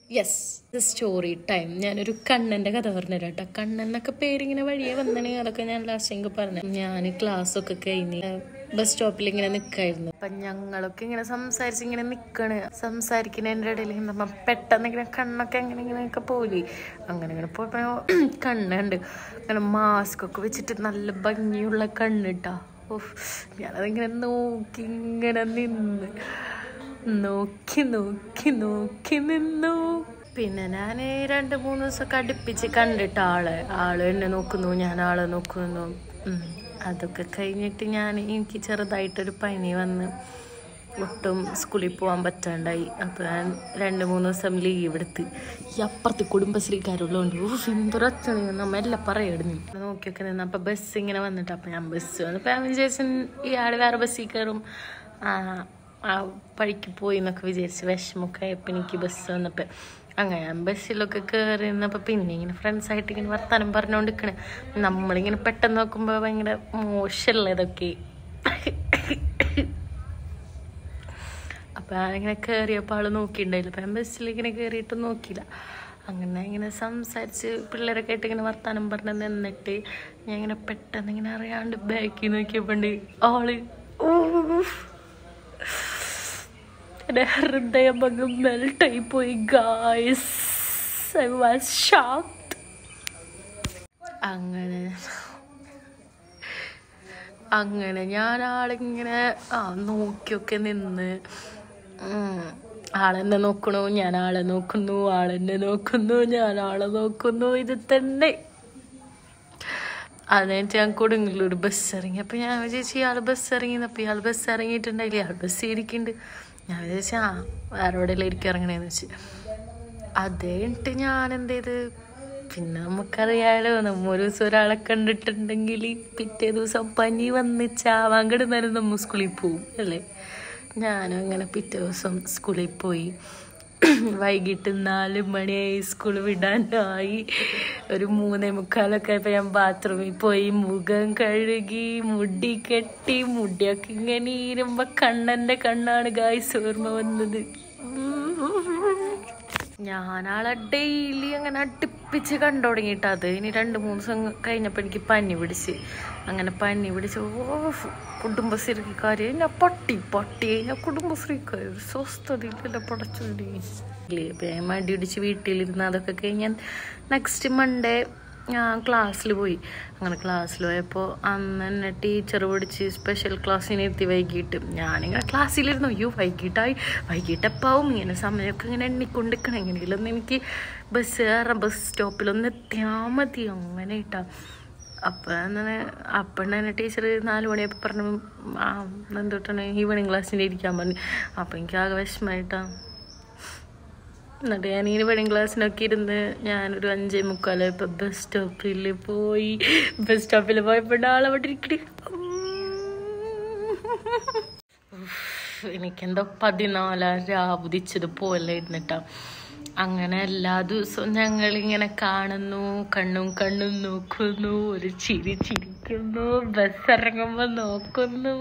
Yes story time ഞാനൊരു കണ്ണൻ്റെ കഥ പറഞ്ഞുതരാം കേട്ടോ കണ്ണൻ എന്നൊക്കെ പേരിങ്ങനെ വഴിയെ വന്നണേ അതൊക്കെ ഞാൻ ലാസ്റ്റ് എനിക്ക് പറഞ്ഞു ഞാൻ ക്ലാസ് ഒക്കെ കഴിഞ്ഞ് ബസ് സ്റ്റോപ്പിൽ ഇങ്ങനെ നിൽക്കായിരുന്നു അപ്പം ഞങ്ങളൊക്കെ ഇങ്ങനെ സംസാരിച്ച് ഇങ്ങനെ നിൽക്കണ് സംസാരിക്കുന്നതിൻ്റെ ഇടയിൽ നമ്മ പെട്ടെന്ന് ഇങ്ങനെ കണ്ണൊക്കെ അങ്ങനെ ഇങ്ങനെയൊക്കെ പോയി അങ്ങനെ ഇങ്ങനെ പോയപ്പോൾ കണ്ണുണ്ട് അങ്ങനെ മാസ്ക് ഒക്കെ വെച്ചിട്ട് നല്ല ഭംഗിയുള്ള കണ്ണിട്ടാ ഓഫ് ഞാനതിങ്ങനെ നോക്കി ഇങ്ങനെ നിന്ന് നോക്കി നോക്കി നോക്കി നിന്നു പിന്നെ ഞാൻ രണ്ട് മൂന്ന് ദിവസമൊക്കെ അടുപ്പിച്ച് കണ്ടിട്ട് ആള് ആള് എന്നെ നോക്കുന്നു ഞാൻ ആളെ നോക്കുന്നു ഉം. അതൊക്കെ കഴിഞ്ഞിട്ട് ഞാൻ എനിക്ക് ചെറുതായിട്ടൊരു പനി വന്ന് ഒട്ടും സ്കൂളിൽ പോകാൻ പറ്റാണ്ടായി അപ്പോൾ ഞാൻ രണ്ട് മൂന്ന് ദിവസം ലീവ് എടുത്ത് ഈ അപ്പുറത്ത് കുടുംബശ്രീക്കാരുള്ളതുകൊണ്ട് ഓ എന്തൊരച്ചണി നമ്മ എല്ലാം പറയടുന്നു നോക്കിയൊക്കെ നിന്ന് അപ്പോൾ ബസ് ഇങ്ങനെ വന്നിട്ട് അപ്പോൾ ഞാൻ ബസ് വന്നപ്പോൾ ഞാൻ വിചാരിച്ചു ഇയാൾ വേറെ ബസ്സിൽ കയറും ആ ആ വഴിക്ക് പോയി എന്നൊക്കെ വിചാരിച്ച് വിഷമൊക്കെ ആയപ്പോൾ എനിക്ക് ബസ് വന്നപ്പോൾ അങ്ങനെ ഞാൻ ബസ്സിലൊക്കെ കയറി നിന്നപ്പോൾ പിന്നെ ഇങ്ങനെ ഫ്രണ്ട്സായിട്ട് ഇങ്ങനെ വർത്താനം പറഞ്ഞുകൊണ്ടിരിക്കണേ നമ്മളിങ്ങനെ പെട്ടെന്ന് നോക്കുമ്പോൾ ഭയങ്കര മോശമല്ല ഇതൊക്കെ അപ്പോൾ ഞാനിങ്ങനെ കയറിയപ്പോൾ ആൾ നോക്കിയിട്ടുണ്ടായില്ല അപ്പം ഞാൻ ബസ്സിൽ ഇങ്ങനെ കയറിയിട്ട് നോക്കിയില്ല അങ്ങനെ ഇങ്ങനെ സംസാരിച്ച് പിള്ളേരൊക്കെ ആയിട്ട് ഇങ്ങനെ വർത്താനം പറഞ്ഞ് നിന്നിട്ട് ഞാൻ ഇങ്ങനെ പെട്ടെന്ന് ഇങ്ങനെ അറിയാണ്ട് ബാക്കിൽ നോക്കിയപ്പോണ്ട് ആള് ഊഫ്. എൻ്റെ ഹൃദയമങ്ങ് മെൽട്ടായി പോയി ഗായ്സ് ഐ വാസ് ഷോക്ഡ് അങ്ങനെ അങ്ങനെ ഞാൻ ആളിങ്ങനെ ആ നോക്കിയൊക്കെ നിന്ന് ഉം. ആളെന്നെ നോക്കണു ഞാൻ ആളെ നോക്കുന്നു ആളെന്നെ നോക്കുന്നു ഞാൻ ആളെ നോക്കുന്നു ഇത് തന്നെ അതിനായിട്ട് ഞാൻ കൊടുങ്ങല്ലൂർ ബസ് ഇറങ്ങി അപ്പം ഞാൻ വിചാരിച്ചു ഇയാൾ ബസ് ഇറങ്ങിയപ്പോൾ ഇയാൾ ബസ് ഇറങ്ങിയിട്ടുണ്ടായില്ല ഇയാൾ ബസ് ഇരിക്കുന്നുണ്ട് ഞാൻ വിചാരിച്ചു ആ വേറെ എവിടെയെല്ലാം ഇരിക്കും ഇറങ്ങണേന്ന് വെച്ച് അത് കഴിഞ്ഞിട്ട് ഞാൻ എന്ത് ചെയ്ത് പിന്നെ നമുക്കറിയാലോ നമ്മ ഒരു ദിവസം ഒരാളെ കണ്ടിട്ടുണ്ടെങ്കിൽ പിറ്റേ ദിവസം പനി വന്ന് ചാവാൻ കിടന്നാലും നമ്മൾ സ്കൂളിൽ പോവും അല്ലേ ഞാനും അങ്ങനെ പിറ്റേ ദിവസം സ്കൂളിൽ പോയി വൈകിട്ട് നാല് മണിയായി സ്കൂൾ വിടാനായി ഒരു മൂന്നേ മുക്കാലൊക്കെ ആയപ്പോൾ ഞാൻ ബാത്റൂമിൽ പോയി മുഖം കഴുകി മുടി കെട്ടി മുടിയൊക്കെ ഇങ്ങനെ ഇരുമ്പോൾ കണ്ണൻ്റെ കണ്ണാണ് ഗായ്സ് ഓർമ്മ വന്നത് ഞാനാളെ ഡെയിലി അങ്ങനെ അടുപ്പിച്ച് കണ്ടു തുടങ്ങിയിട്ട് അത് ഇനി രണ്ട് മൂന്ന് ദിവസം കഴിഞ്ഞപ്പോൾ എനിക്ക് പനി പിടിച്ച് അങ്ങനെ പനി പിടിച്ച് ഓ കുടുംബശ്രീക്കാർ ഞാൻ പട്ടി പട്ടി കഴിഞ്ഞാൽ കുടുംബശ്രീക്കാർ ഒരു സ്വസ്ഥതയില്ലല്ലോ പടച്ചുണ്ടി അപ്പം ഞാൻ മടി പിടിച്ച് വീട്ടിലിരുന്ന് അതൊക്കെ കഴിഞ്ഞ് നെക്സ്റ്റ് മൺഡേ ഞാൻ ക്ലാസ്സിൽ പോയി അങ്ങനെ ക്ലാസ്സിൽ പോയപ്പോൾ അന്ന് എന്നെ ടീച്ചർ പിടിച്ച് സ്പെഷ്യൽ ക്ലാസ്സിന് എത്തി വൈകിട്ട് ഞാനിങ്ങനെ ക്ലാസ്സിലിരുന്നു അയ്യോ വൈകിട്ടായി വൈകിട്ടെപ്പാവും ഇങ്ങനെ സമയമൊക്കെ ഇങ്ങനെ എണ്ണിക്കൊണ്ടിരിക്കണം എങ്ങനെയെങ്കിലും എനിക്ക് ബസ് കയറാം ബസ് സ്റ്റോപ്പിലൊന്ന് എത്തിയാൽ മതി അങ്ങനെ ഇട്ടാ അപ്പം അങ്ങനെ അപ്പം തന്നെ ടീച്ചർ നാല് മണിയപ്പോൾ പറഞ്ഞു ആ എന്തൊട്ടാണ് ഈവനിങ് ക്ലാസ്സിന് ഇരിക്കാൻ പറഞ്ഞു അപ്പം എനിക്ക് ആകെ വിഷമമായിട്ടാണ് എന്നിട്ട് ഞാൻ ഈ വെഡിങ് ക്ലാസ്സിനൊക്കെ ഇരുന്ന് ഞാനൊരു അഞ്ചേ മുക്കാലായപ്പോൾ ബസ് സ്റ്റോപ്പിൽ പോയി ബസ് സ്റ്റോപ്പിൽ പോയപ്പോൾ ആളവിടെ ഇരിക്കണി എനിക്കെന്തോ പതിനാലാം രാവുദിച്ചത് പോലെ ഇരുന്നിട്ടാ അങ്ങനെ എല്ലാ ദിവസവും ഞങ്ങളിങ്ങനെ കാണുന്നു കണ്ണും കണ്ണും നോക്കുന്നു ഒരു ചിരി ചിരിക്കുന്നു ബസ് ഇറങ്ങുമ്പോൾ നോക്കുന്നു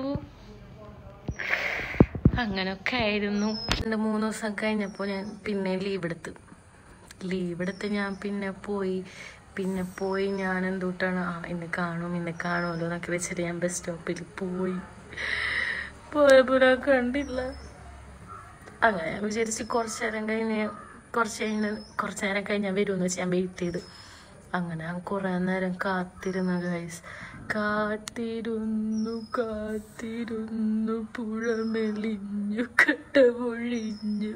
അങ്ങനെയൊക്കെ ആയിരുന്നു രണ്ട് മൂന്ന് ദിവസം കഴിഞ്ഞപ്പോൾ ഞാൻ പിന്നെ ലീവ് എടുത്ത് ലീവ് എടുത്ത് ഞാൻ പിന്നെ പോയി പിന്നെ പോയി ഞാൻ എന്തുട്ടാണ് ആ ഇന്ന് കാണും ഇന്ന് കാണുമല്ലോ എന്നൊക്കെ വെച്ചിട്ട് ഞാൻ ബസ് സ്റ്റോപ്പിൽ പോയി പോയപ്പോൾ ഞാൻ കണ്ടില്ല അങ്ങനെ ഞാൻ വിചാരിച്ച് കുറച്ച് നേരം കഴിഞ്ഞ് കുറച്ച് കഴിഞ്ഞ് കുറച്ച് നേരം കഴിഞ്ഞാൽ വരുമെന്ന് വെച്ച് ഞാൻ വെയിറ്റ് ചെയ്ത് അങ്ങനെ ഞാൻ കുറേ നേരം കാത്തിരുന്നു ഗൈസ് കാത്തിരുന്നു കാത്തിരുന്നു പുഴ മെലിഞ്ഞു കട്ട പൊഴിഞ്ഞു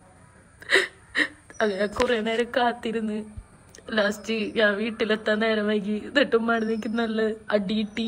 അങ്ങനെ കുറേ നേരം കാത്തിരുന്ന് ലാസ്റ്റ് ഞാൻ വീട്ടിലെത്താൻ നേരം വൈകി എന്നിട്ടും മഴ നല്ല അടിയിട്ടി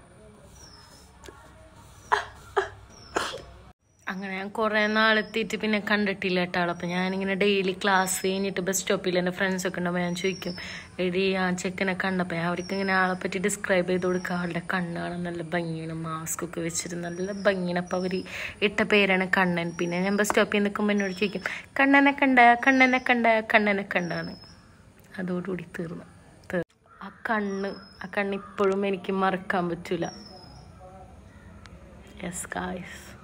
അങ്ങനെ ഞാൻ കുറേ നാളെത്തിയിട്ട് പിന്നെ കണ്ടിട്ടില്ല കേട്ടോ ആളെ അപ്പം ഞാനിങ്ങനെ ഡെയിലി ക്ലാസ് കഴിഞ്ഞിട്ട് ബസ് സ്റ്റോപ്പിൽ എൻ്റെ ഫ്രണ്ട്സൊക്കെ ഉണ്ടാകുമ്പോൾ ഞാൻ ചോദിക്കും എടി ആ ചെക്കനെ കണ്ടപ്പോൾ ഞാൻ അവർക്ക് ഇങ്ങനെ ആളെ പറ്റി ഡിസ്ക്രൈബ് ചെയ്ത് കൊടുക്കുക ആളുടെ കണ്ണാണ് നല്ല ഭംഗിയാണ് മാസ്ക് ഒക്കെ വെച്ചിട്ട് നല്ല ഭംഗിയാണ് അപ്പോൾ അവർ ഇട്ട പേരാണ് കണ്ണൻ പിന്നെ ഞാൻ ബസ് സ്റ്റോപ്പിൽ നിൽക്കുമ്പോൾ എന്നോട് ചോദിക്കും കണ്ണനെ കണ്ട കണ്ണനെ കണ്ട കണ്ണനെ കണ്ടാന്ന് അതോടുകൂടി തീർന്നു തീർന്നു ആ കണ്ണ് ആ കണ്ണ് ഇപ്പോഴും എനിക്ക് മറക്കാൻ പറ്റില്ല യെസ് ഗായ്സ്